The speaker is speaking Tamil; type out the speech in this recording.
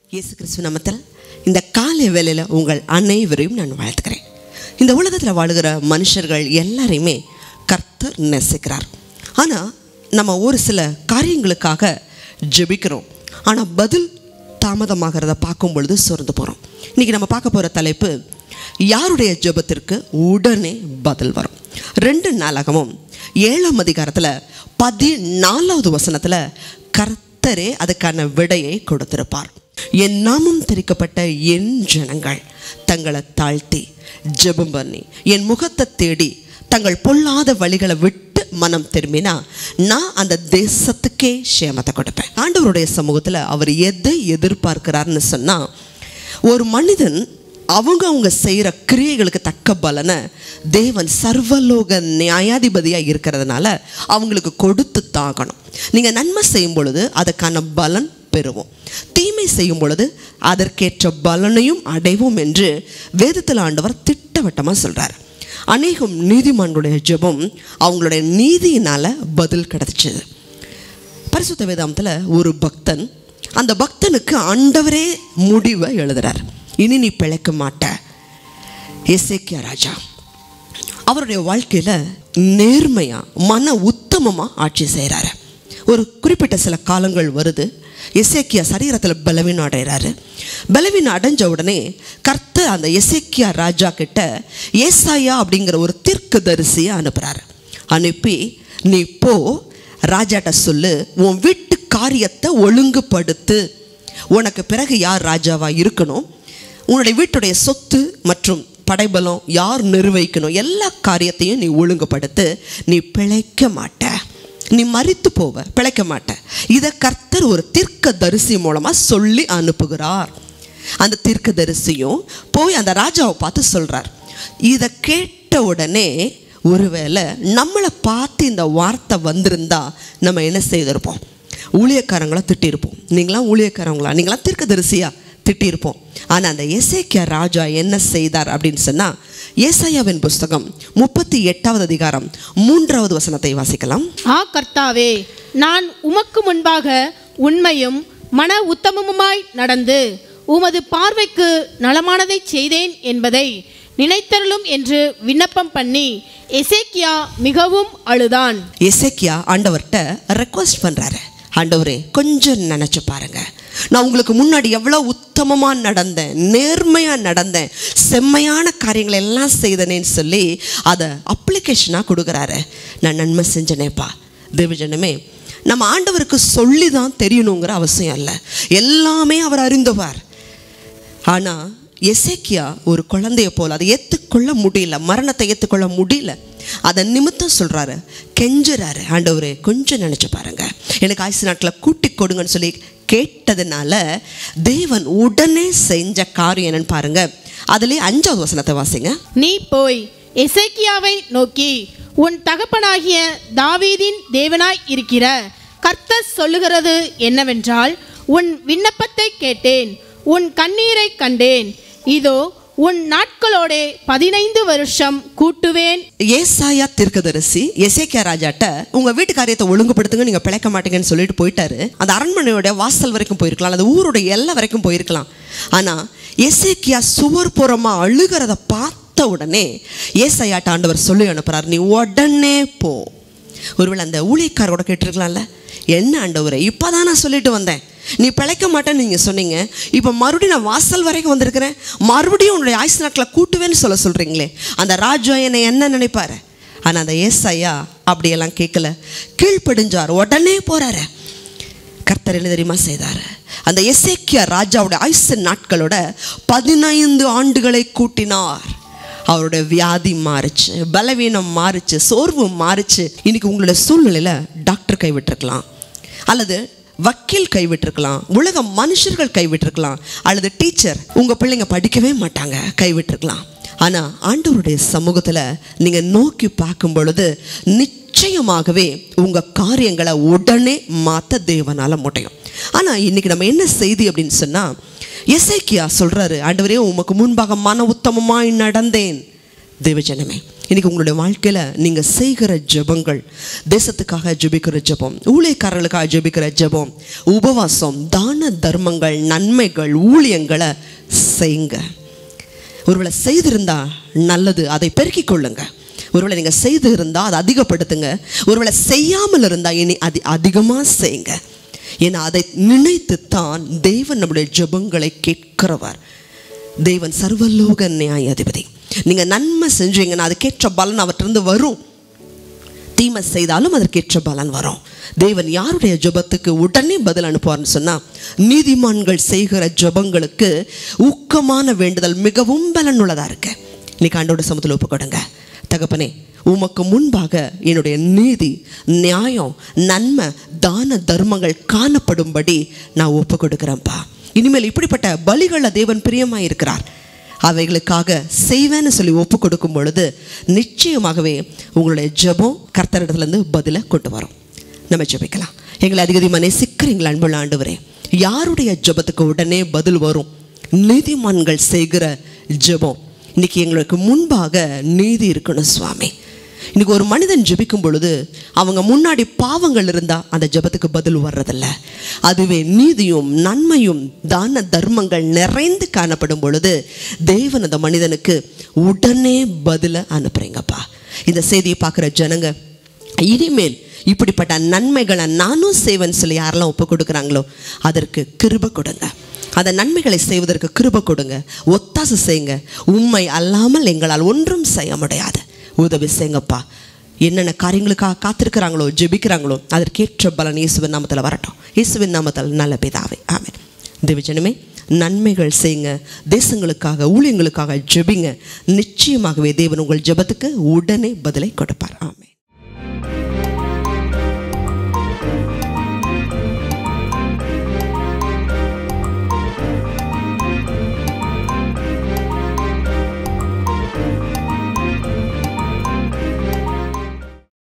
இயேசு கிறிஸ்து நாமத்தில் இந்த காலை வேளையில் உங்கள் அனைவரையும் நான் வாழ்த்துக்கிறேன் இந்த உலகத்தில் வாழுகிற மனுஷர்கள் எல்லாரையுமே கர்த்தர் நேசிக்கிறார் ஆனால் நம்ம ஒரு சில காரியங்களுக்காக ஜெபிக்கிறோம் ஆனால் பதில் தாமதமாகிறத பார்க்கும் பொழுது சோர்ந்து போகிறோம் இன்றைக்கி நம்ம பார்க்க போகிற தலைப்பு யாருடைய ஜெபத்திற்கு உடனே பதில் வரும் ரெண்டு நாளாகவும் ஏழாம் அதிகாரத்தில் பதினாலாவது வசனத்தில் கர்த்தரே அதுக்கான விடையை கொடுத்திருப்பார் என் நாமம் தெரிக்கப்பட்ட என் ஜனங்கள் தங்களை தாழ்த்தி ஜெபம் பண்ணி என் முகத்தை தேடி தங்கள் பொல்லாத வழிகளை விட்டு மனம் திரும்பினா நான் அந்த தேசத்துக்கே சேமத்தை கொடுப்பேன் ஆண்டவருடைய சமூகத்தில் அவர் எதை எதிர்பார்க்கிறார்னு சொன்னால் ஒரு மனிதன் அவங்க அவங்க செய்கிற கிரியைகளுக்கு தக்க பலனை தேவன் சர்வலோக நியாயாதிபதியாக இருக்கிறதுனால அவங்களுக்கு கொடுத்து தாகணும் நீங்கள் நன்மை செய்யும் பொழுது அதுக்கான பலன் பெறுவோம் தீமை செய்யும் பொழுது அதற்கேற்ற பலனையும் அடைவோம் என்று வேதத்தில் ஆண்டவர் திட்டவட்டமாக சொல்கிறார் அநேகம் நீதிமான்களுடைய ஜெபம் அவங்களுடைய நீதியினால் பதில் கிடச்சிது பரிசுத்த வேதாந்தத்தில் ஒரு பக்தன் அந்த பக்தனுக்கு ஆண்டவரே முடிவை எழுதுறார் இனி நீ பிழைக்க மாட்ட எசேக்கியா ராஜா அவருடைய வாழ்க்கையில் நேர்மையாக மன உத்தமமாக ஆட்சி செய்கிறாரு ஒரு குறிப்பிட்ட சில காலங்கள் வருது எசேக்கியா சரீரத்தில் பலவீனம் அடைகிறாரு பலவீனம் அடைஞ்ச உடனே கர்த்தர் அந்த எசேக்கியா ராஜா கிட்ட ஏசாயா அப்படிங்கிற ஒரு தீர்க்கதரிசியை அனுப்புகிறாரு அனுப்பி நீ போ ராஜாட்ட சொல்லு உன் வீட்டு காரியத்தை ஒழுங்குபடுத்து உனக்கு பிறகு யார் ராஜாவாக இருக்கணும் உன்னுடைய வீட்டுடைய சொத்து மற்றும் படைபலம் யார் நிர்வகிக்கணும் எல்லா காரியத்தையும் நீ ஒழுங்குபடுத்து நீ பிழைக்க மாட்ட நீ மறித்து போவ பிழைக்க மாட்ட இதை கர்த்தர் ஒரு தீர்க்க தரிசி மூலமாக சொல்லி அனுப்புகிறார் அந்த தீர்க்க தரிசியும் போய் அந்த ராஜாவை பார்த்து சொல்கிறார் இதை கேட்ட உடனே ஒருவேளை நம்மளை பார்த்து இந்த வார்த்தை வந்திருந்தா நம்ம என்ன செய்திருப்போம் ஊழியக்காரங்களா திட்டியிருப்போம் நீங்களாம் ஊழியக்காரங்களா நீங்களாம் தீர்க்கதரிசியா திட்டியிருப்போம் ஆனால் அந்த எசேக்கியா ராஜா என்ன செய்தார் அப்படின்னு சொன்னால் ஏசாயாவின் புஸ்தகம் முப்பத்தி எட்டாவது அதிகாரம் மூன்றாவது வசனத்தை வாசிக்கலாம் ஆ கர்த்தாவே நான் உமக்கு முன்பாக உண்மையும் மன உத்தமமுமாய் நடந்து உமது பார்வைக்கு நலமானதை செய்தேன் என்பதை நினைத்தருளும் என்று விண்ணப்பம் பண்ணி எசேக்கியா மிகவும் அழுதான் எசேக்கியா ஆண்டவர்கிட்ட ரெக்வஸ்ட் பண்ணுறாரு ஆண்டவரே கொஞ்சம் நினச்சி பாருங்க நான் உங்களுக்கு முன்னாடி எவ்வளோ உத்தமமாக நடந்தேன் நேர்மையாக நடந்தேன் செம்மையான காரியங்களை எல்லாம் செய்தனேன்னு சொல்லி அதை அப்ளிகேஷனாக கொடுக்குறாரு நான் நன்மை செஞ்சனேப்பா தேவஜனமே நம்ம ஆண்டவருக்கு சொல்லி தான் தெரியணுங்கிற அவசியம் இல்லை எல்லாமே அவர் அறிந்தவார் ஆனால் எசேக்கியா ஒரு குழந்தைய போல் அதை ஏற்றுக்கொள்ள முடியல மரணத்தை ஏற்றுக்கொள்ள முடியல அதை நிமித்தம் சொல்கிறாரு கெஞ்சுறாரு ஆண்டவரே கொஞ்சம் நினச்சி பாருங்க எனக்கு ஆயுசு நாட்டில் கூட்டி கொடுங்கன்னு சொல்லி கேட்டதுனால தேவன் உடனே செஞ்ச காரியம் என்னன்னு பாருங்க அதுலேயே அஞ்சாவது வசனத்தை வாசிங்க நீ போய் எசேக்கியாவை நோக்கி உன் தகப்பனாகிய தாவீதின் தேவனாய் இருக்கிற கர்த்தர் சொல்லுகிறது என்னவென்றால் உன் விண்ணப்பத்தை கேட்டேன் உன் கண்ணீரை கண்டேன் இதோ உன் நாட்களோடே பதினைந்து வருஷம் கூட்டுவேன் ஏசாயா தீர்க்கதரிசி எசேக்கியா ராஜாட்ட உங்க வீட்டு காரியத்தை ஒழுங்குபடுத்துங்க நீங்க பிழைக்க மாட்டீங்கன்னு சொல்லிட்டு போயிட்டாரு அந்த அரண்மனையோட வாசல் வரைக்கும் போயிருக்கலாம் அந்த ஊருடைய எல்லை வரைக்கும் போயிருக்கலாம் ஆனா எசேக்கியா சுவர் புறமா அழுகிறத பார்த்த உடனே ஏசாயாட்ட ஆண்டவர் சொல்லி அனுப்புறார் நீ உடனே போ ஒருவேளை அந்த ஊழியக்காரோட கேட்டிருக்கலாம்ல என்ன ஆண்டவரே இப்போதான் நான் சொல்லிட்டு வந்தேன் நீ பிழைக்க மாட்டேன்னு நீங்கள் சொன்னீங்க இப்போ மறுபடியும் நான் வாசல் வரைக்கும் வந்திருக்கிறேன் மறுபடியும் உன்னுடைய ஆயுசு நாட்களில் கூட்டுவேன்னு சொல்ல சொல்கிறீங்களே அந்த ராஜா என்னை என்ன நினைப்பாரு ஆனால் அந்த ஏசையா அப்படியெல்லாம் கேட்கல கீழ்ப்படிஞ்சார் உடனே போகிறாரு கர்த்தர் என்ன தெரியுமா செய்தார் அந்த எசேக்கியா ராஜாவோட ஆயுசு நாட்களோட பதினைந்து ஆண்டுகளை கூட்டினார் அவருடைய வியாதி மாறுச்சு பலவீனம் மாறுச்சு சோர்வு மாறுச்சு இன்னைக்கு உங்களுடைய சூழ்நிலையில் டாக்டர் கைவிட்டிருக்கலாம் அல்லது வக்கீல் கைவிட்டிருக்கலாம் உலக மனுஷர்கள் கைவிட்டிருக்கலாம் அல்லது டீச்சர் உங்கள் பிள்ளைங்க படிக்கவே மாட்டாங்க கைவிட்டிருக்கலாம் ஆனால் ஆண்டவருடைய சமூகத்தில் நீங்கள் நோக்கி பார்க்கும் பொழுது நிச்சயமாகவே உங்கள் காரியங்களை உடனே மாற்ற தேவனால் முடியும் ஆனால் இன்னைக்கு நம்ம என்ன செய்தி அப்படின்னு சொன்னால் எசேக்கியா சொல்கிறாரு ஆண்டவரே உமக்கு முன்பாக மன உத்தமமாய் நடந்தேன் தேவஜனமே இன்னைக்கு உங்களுடைய வாழ்க்கையில் நீங்கள் செய்கிற ஜெபங்கள் தேசத்துக்காக ஜெபிக்கிற ஜெபம் ஊழியக்காரர்களுக்காக ஜெபிக்கிற ஜெபம் உபவாசம் தான தான தர்மங்கள் நன்மைகள் ஊழியங்களை செய்யுங்க ஒருவேளை செய்திருந்தா நல்லது அதை பெருக்கிக் கொள்ளுங்க ஒருவேளை நீங்கள் செய்து இருந்தால் அதை அதிகப்படுத்துங்க ஒருவேளை செய்யாமல் இருந்தால் இனி அதி அதிகமாக செய்யுங்க ஏன்னா அதை நினைத்து தான் தேவன் நம்முடைய ஜெபங்களை கேட்கிறவர் தேவன் சர்வலோக நியாயாதிபதி நீங்கள் நன்மை செஞ்சீங்கன்னா அதுக்கேற்ற பலன் அவற்றிருந்து வரும் தீமை செய்தாலும் அதற்கேற்ற பலன் வரும் தேவன் யாருடைய ஜெபத்துக்கு உடனே பதில் அனுப்புவார்னு சொன்னால் நீதிமான்கள் செய்கிற ஜெபங்களுக்கு ஊக்கமான வேண்டுதல் மிகவும் பலனுள்ளதாக இருக்கு இன்னைக்கு ஆண்டோட சமத்தில் ஒப்பு கொடுங்க தகப்பனே உமக்கு முன்பாக என்னுடைய நீதி நியாயம் நன்மை தான தர்மங்கள் காணப்படும்படி நான் ஒப்பு கொடுக்குறேன்ப்பா இனிமேல் இப்படிப்பட்ட பலிகளில் தேவன் பிரியமாக இருக்கிறார் அவைகளுக்காக செய்வேன்னு சொல்லி ஒப்பு கொடுக்கும் பொழுது நிச்சயமாகவே உங்களுடைய ஜெபம் கர்த்தரிடத்துலேருந்து பதிலை கொண்டு வரும் நம்ம ஜெபிக்கலாம் எங்களை அதிகதிகமாக நேசிக்கிறீங்களா அன்புள்ள ஆண்டவரே யாருடைய ஜெபத்துக்கு உடனே பதில் வரும் நீதிமான்கள் செய்கிற ஜெபம் இன்னைக்கு எங்களுக்கு முன்பாக நீதி இருக்கணும் சுவாமி இன்னைக்கு ஒரு மனிதன் ஜெபிக்கும் பொழுது அவங்க முன்னாடி பாவங்கள் இருந்தால் அந்த ஜெபத்துக்கு பதில் வர்றதில்ல அதுவே நீதியும் நன்மையும் தான தர்மங்கள் நிறைந்து காணப்படும் பொழுது தேவன் அந்த மனிதனுக்கு உடனே பதிலை அனுப்புறீங்கப்பா இந்த செய்தியை பார்க்குற ஜனங்க இனிமேல் இப்படிப்பட்ட நன்மைகளை நானும் செய்வேன்னு சொல்லி யாரெல்லாம் ஒப்பு கொடுக்குறாங்களோ அதற்கு கிருப கொடுங்க அந்த நன்மைகளை செய்வதற்கு கிருப கொடுங்க ஒத்தாசை செய்யுங்க உண்மை அல்லாமல் எங்களால் ஒன்றும் செய்ய முடியாது உதவி செய்யுங்கப்பா என்னென்ன காரியங்களுக்காக காத்திருக்கிறாங்களோ ஜெபிக்கிறாங்களோ அதற்கேற்ற பலன் இயேசுவின் நாமத்தில் வரட்டும் இயேசுவின் நாமத்தில் நல்ல பிதாவே ஆமென் தேவஜனமே நன்மைகள் செய்யுங்க தேசங்களுக்காக ஊழியங்களுக்காக ஜெபிங்க நிச்சயமாகவே தேவன் உங்கள் ஜெபத்துக்கு உடனே பதிலை கொடுப்பார் ஆமென்